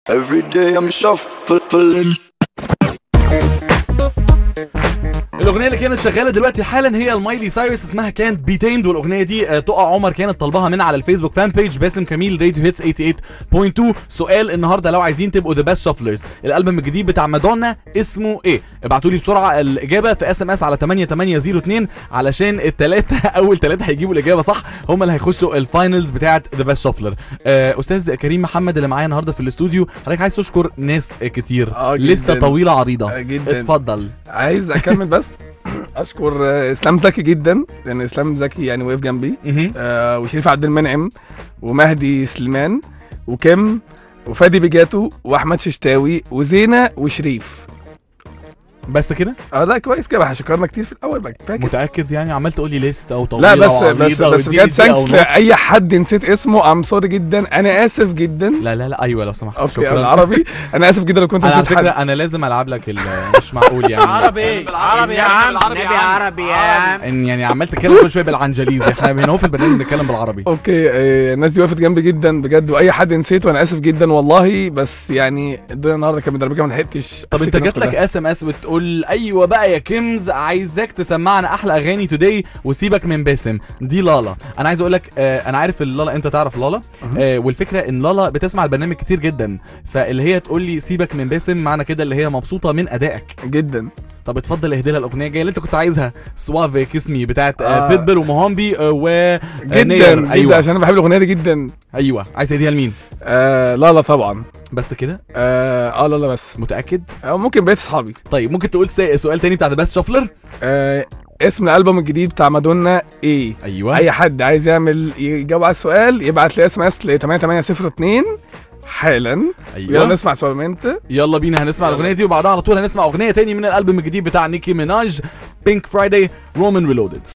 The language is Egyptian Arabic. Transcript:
Every day I'm shuffling. الاغنيه اللي كانت شغاله دلوقتي حالا هي المايلي سايرس اسمها كانت بي تيمد والاغنيه دي آه، تقع عمر كانت طالباها من على الفيسبوك فان بيج باسم كميل راديو هيتس 88.2 سؤال النهارده لو عايزين تبقوا ذا بيست شافلرز الالبوم الجديد بتاع مادونا اسمه ايه ابعتوا لي بسرعه الاجابه في اس ام اس على 8802 علشان الثلاثه اول ثلاثه هيجيبوا الاجابه صح هم اللي هيخشوا الفاينلز بتاعه ذا بيست شافلر استاذ كريم محمد اللي معايا النهارده في الاستوديو حضرتك عايز تشكر ناس كتير آه، لسته جداً. طويله عريضه آه، جداً. اتفضل عايز اكمل بس اشكر آه، اسلام زكي جدا لان اسلام زكي يعني وقف جنبي مهم. آه وشريف عبد المنعم ومهدي سليمان وكيم وفادي بيجاتو واحمد ششتاوي وزينه وشريف بس كده اه لا كويس كده احنا شكرنا كتير في الاول بقى فاكر متاكد يعني عمال تقول لي ليست او طويله لا بس وعريضة بس بس واديني بجد دقيقة ثانكس ونص. لاي حد نسيت اسمه ام سوري جدا انا اسف جدا لا لا لا ايوه لو سمحت اوكي شكرا العربي انا اسف جدا لو كنت انا على نسيت فكره حد انا لازم العب لك ال- مش معقول يعني عربي عربي يا عم نبي عربي يا عم ان يعني عمال تتكلم كل شويه بالعنجليزي احنا هنا هو في البرنامج بنتكلم بالعربي اوكي آه، الناس دي وقفت جنبي جدا بجد واي حد نسيته انا اسف جدا والله بس يعني الدنيا النهارده كانت مدربكه ما لحقتش طب انت أفتكر جات الناس لك كلها. اس ام اس بتقول ايوه بقى يا كيمز عايزاك تسمعنا احلى اغاني توداي وسيبك من باسم دي لالا انا عايز اقول لك آه انا عارف اللالا انت تعرف لالا آه والفكره ان لالا بتسمع البرنامج كتير جدا فاللي هي تقول لي سيبك من باسم معنى كده اللي هي مبسوطه من ادائك جدا طب اتفضل اهدي لها الاغنيه الجايه اللي انت كنت عايزها سواف كيسمي بتاعت آه. آه. بيتبل ومهامبي آه و آه، جدا نير. جدا ايوه عشان انا بحب الاغنيه دي جدا ايوه عايز تهديها لمين آه لا لا طبعا بس كده اه آه، لا لا بس متاكد آه ممكن بقيت اصحابي طيب ممكن تقول سي- سؤال تاني بتاع ذا بيست شافلر آه اسم الالبوم الجديد بتاع مادونا ايه ايوه اي حد عايز يعمل يجاوب على السؤال يبعت لي اس ام اس ل 8802 حالا يلا ايوه نسمع سوالمنت يلا بينا هنسمع الاغنيه دي وبعدها على طول هنسمع اغنيه تاني من الالبوم الجديد بتاع نيكي ميناج بينك فرايداي رومان ريلودد